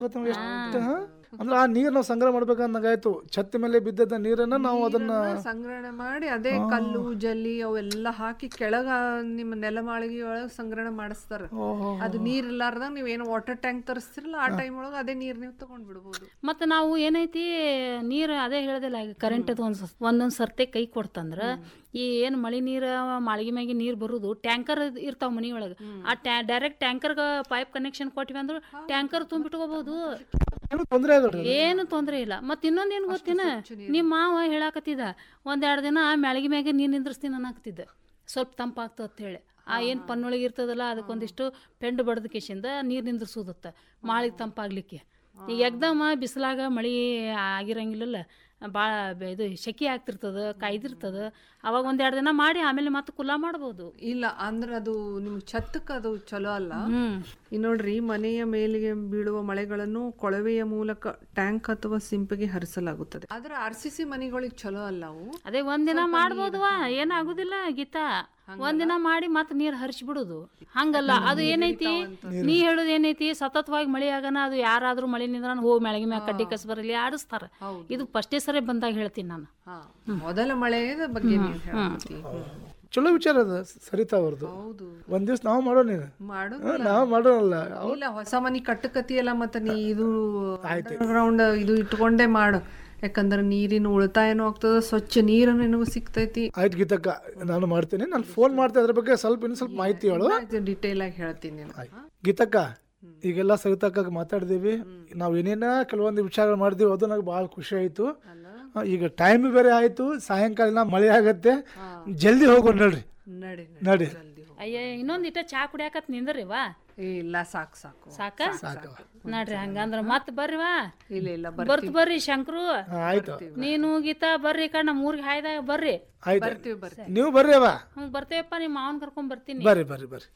ಇಪ್ಪತ್ತು ಎಷ್ಟು ಹಾ? ಅಂದ್ರೆ ಆ ನೀರ್ ನಾವು ಸಂಗ್ರಹ ಮಾಡ್ಬೇಕಂದಂಗಾಯ್ತು ಛತ್ ಮೇಲೆ ಬಿದ್ದದ ನೀರನ್ನ ನಾವು ಅದನ್ನ ನೀರನ್ನ ಸಂಗ್ರಹಣೆ ಮಾಡಿ ಅದೇ ಕಲ್ಲು ಜಲ್ಲಿ ಅವೆಲ್ಲ ಹಾಕಿ ಕೆಳಗ ನಿಮ್ಮ ನೆಲಮಾಳಿಗೆ ಒಳಗೆ ಸಂಗ್ರಹಣೆ ಮಾಡಿಸ್ತಾರ ಅದು ನೀರ್ ಇಲ್ಲಾರ್ದಾಗ ನೀವ್ ಏನು ವಾಟರ್ ಟ್ಯಾಂಕ್ ತರಿಸ್ತಿರಲ್ಲ ಆ ಟೈಮ್ ಒಳಗೆ ಅದೇ ನೀರ್ ನೀವು ತಗೊಂಡ್ ಬಿಡ್ಬೋದು ಮತ್ತು ನಾವು ಏನೈತಿ ನೀರು ಅದೇ ಹೇಳ್ದಿಲ್ಲ ಕರೆಂಟ್ ಒಂದು ಒಂದೊಂದು ಸರ್ತೆ ಕೈ ಕೊಡ್ತಂದ್ರ ಈ ಏನು ಮಳೆ ನೀರು ಮಾಳಿಗೆ ಮ್ಯಾಗೆ ನೀರು ಬರುದು ಟ್ಯಾಂಕರ್ ಇರ್ತಾವ ಮನಿ ಒಳಗೆ ಆ ಟ್ಯಾ ಡೈರೆಕ್ಟ್ ಟ್ಯಾಂಕರ್ಗೆ ಪೈಪ್ ಕನೆಕ್ಷನ್ ಕೊಟ್ಟಿವಿ ಅಂದ್ರೆ ಟ್ಯಾಂಕರ್ ತುಂಬಿಟ್ಕೋಬಹುದು ಏನು ತೊಂದ್ರೆ ಆಗಲ್ರಿ ಏನು ತೊಂದ್ರೆ ಇಲ್ಲ ಮತ್ ಇನ್ನೊಂದ್ ಏನ್ ಗೊತ್ತೇನ ನಿಮ್ ಮಾವ ಹೇಳಾಕತ್ತಿದ ಒಂದೆರಡು ದಿನ ಮ್ಯಾಳಿಗೆ ಮ್ಯಾಗೆ ನೀರ್ ನಿಂದ್ರಿಸ್ತೀನಿ ಅನ್ನಕತ್ತಿದ್ದ ಸ್ವಲ್ಪ ತಂಪಾಗ್ತದ ಅಂತ ಹೇಳಿ ಆ ಏನ್ ಪನ್ನೊಳಗೆ ಇರ್ತದಲ್ಲ ಅದಕ್ಕೊಂದಿಷ್ಟು ಪೆಂಡು ಬಡದ ಕೇಶಿಂದ ನೀರ್ ನಿಂದ್ರಿಸೋದತ್ತ ಮಾಳಿಗೆ ತಂಪಾಗ್ಲಿಕ್ಕೆ ಈಗ ಎಕ್ದಮ ಬಿಸಿಲಾಗ ಮಳಿ ಆಗಿರಂಗಿಲ್ಲಲ್ಲ ಭಾಳ ಇದು ಸೆಕೆ ಆಗ್ತಿರ್ತದ ಕಾಯ್ದಿರ್ತದ ಅವಾಗ ಒಂದೆರಡು ದಿನ ಮಾಡಿ ಆಮೇಲೆ ಮತ್ತೆ ಕುಲ್ಲ ಮಾಡ್ಬೋದು ಇಲ್ಲ ಅಂದ್ರ ಅದು ನಿಮ್ ಛತ್ತಕ್ಕೆ ಅದು ಚಲೋ ಅಲ್ಲ ಹ್ಮ್ ಈ ನೋಡ್ರಿ ಮನೆಯ ಮೇಲಿಗೆ ಬೀಳುವ ಮಳೆಗಳನ್ನು ಕೊಳವೆಯ ಮೂಲಕ ಟ್ಯಾಂಕ್ ಅಥವಾ ಸಿಂಪಿಗೆ ಹರಿಸಲಾಗುತ್ತದೆ ಆದ್ರೆ ಆರ್ ಸಿ ಸಿ ಮನೆಗಳಿಗೆ ಚಲೋ ಅಲ್ಲ ಅವು ಅದೇ ಒಂದಿನ ಮಾಡ್ಬೋದವಾ ಏನಾಗುದಿಲ್ಲ ಗೀತಾ ಒಂದಿನ ಮಾಡಿ ಮತ್ ನೀರ್ ಹರಿಸಿ ಬಿಡುದು ಹಂಗಲ್ಲ ಅದು ಏನೈತಿ ನೀ ಹೇಳುದು ಏನೈತಿ ಸತತವಾಗಿ ಮಳಿ ಆಗನ ಅದು ಯಾರಾದ್ರೂ ಮಳಿ ನಿಂದ್ರ ಹೋಗಿ ಮೆಳಗಿ ಮ್ಯಾಗ ಕಡ್ಡಿ ಕಸ್ ಬರಲಿ ಆಡಿಸ್ತಾರ ಇದು ಫಸ್ಟೇ ಸರಿ ಬಂದಾಗ ಹೇಳ್ತೀನಿ ನಾನು ಹಾ ಮೊದಲ ಮಳೆಯ ಬಗ್ಗೆ ನೀವು ಹೇಳ್ತೀವಿ ಚಲೋ ವಿಚಾರ ಅದ ಸರಿತಾ ಅವ್ರದ್ದು ಹೌದು ಒಂದ್ ದಿವ್ಸ ನಾವು ಮಾಡೋಣ ಈಗ ಮಾಡು ಹಾ, ನಾವು ಮಾಡೋಣಲ್ಲ ಇಲ್ಲ ಹೊಸ ಮನಿ ಕಟ್ಟಕತಿಯಲ್ಲ ಮತ್ತೆ ನೀ ಇದು ಗ್ರೌಂಡ್ ಇದು ಇಟ್ಕೊಂಡೇ ಮಾಡು ಯಾಕಂದ್ರೆ ನೀರಿನ ಉಳಿತಾಯನೂ ಆಗ್ತದ ಸ್ವಚ್ಛ ನೀರನ್ನು ನಿನಗೂ ಸಿಗ್ತೈತಿ ಆಯ್ತು ಗೀತಕ್ಕ ನಾನು ಮಾಡ್ತೀನಿ ನಾನು ಫೋನ್ ಮಾಡ್ತೀನಿ ಅದ್ರ ಬಗ್ಗೆ ಸ್ವಲ್ಪ ಇನ್ನು ಸ್ವಲ್ಪ ಮಾಹಿತಿ ಹೇಳು ಡಿಟೇಲ್ ಆಗಿ ಹೇಳ್ತೀನಿ ನೀನು ಗೀತಕ್ಕ ಈಗೆಲ್ಲ ಸವಿತಕ್ಕ ಮಾತಾಡಿದೀವಿ ನಾವು ಏನೇನ ಕೆಲವೊಂದು ವಿಚಾರಗಳು ಮಾಡಿದೀವಿ ಅದು ನನಗೆ ಭಾಳ ಖುಷಿ ಆಯ್ತು ಆ, ಈಗ ಟೈಮ್ ಬೇರೆ ಆಯ್ತು ಸಾಯಂಕಾಲ ಮಳೆ ಆಗತ್ತೆ ಜಲ್ದಿ ಹೋಗೋಣ ನಡ್ರಿ ನಡಿ ನಡಿ. ನಡಿ ಅಯ್ಯ ಇನ್ನೊಂದ್ ಇಟ ಚಾ ಕುಡಿಯಾಕತ್ ನಿಂದ್ರಿ ವಾ ಏ, ಇಲ್ಲ ಸಾಕು ಸಾಕು ಸಾಕ ನೋಡ್ರಿ ಹಂಗಂದ್ರ ಮತ್ ಬರ್ರಿ ವಾ ಇಲ್ಲ ಇಲ್ಲ ಬರ್ ಬರ್ತ್ ಬರ್ರಿ ಶಂಕ್ರು ಹಾ, ಆಯ್ತು ನೀನು ಗೀತಾ ಬರ್ರಿ ಕಣ್ಣ ಮೂರ್ಗೆ ಹಾಯ್ದಾಗ ಬರ್ರಿ ಆಯ್ತು ಬರ್ತೀವಿ ಬರ್ತೀವಿ ನೀವು ಬರ್ರಿ ಅವ ಹ್ಮ್ ಬರ್ತೇವಪ್ಪ ನಿಮ್ಮ ಮಾವನ್ ಕರ್ಕೊಂಡ್ ಬರ್ತೀನಿ ಬರ್ರಿ ಬರ್ರಿ ಬರ್ರಿ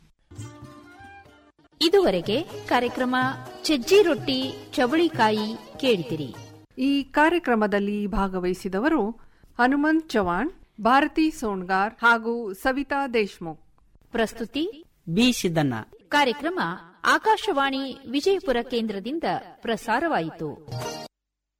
ಇದುವರೆಗೆ ಕಾರ್ಯಕ್ರಮ ಸಜ್ಜಿ ರೊಟ್ಟಿ ಚವಳಿಕಾಯಿ ಕೇಳಿದಿರಿ ಈ ಕಾರ್ಯಕ್ರಮದಲ್ಲಿ ಭಾಗವಹಿಸಿದವರು ಹನುಮಂತ್ ಚವಾಣ್ ಭಾರತಿ ಸೋಣ್ಗಾರ್ ಹಾಗೂ ಸವಿತಾ ದೇಶ್ಮುಖ್ ಪ್ರಸ್ತುತಿ ಬಿ ಸಿದ್ದಣ್ಣ ಕಾರ್ಯಕ್ರಮ ಆಕಾಶವಾಣಿ ವಿಜಯಪುರ ಕೇಂದ್ರದಿಂದ ಪ್ರಸಾರವಾಯಿತು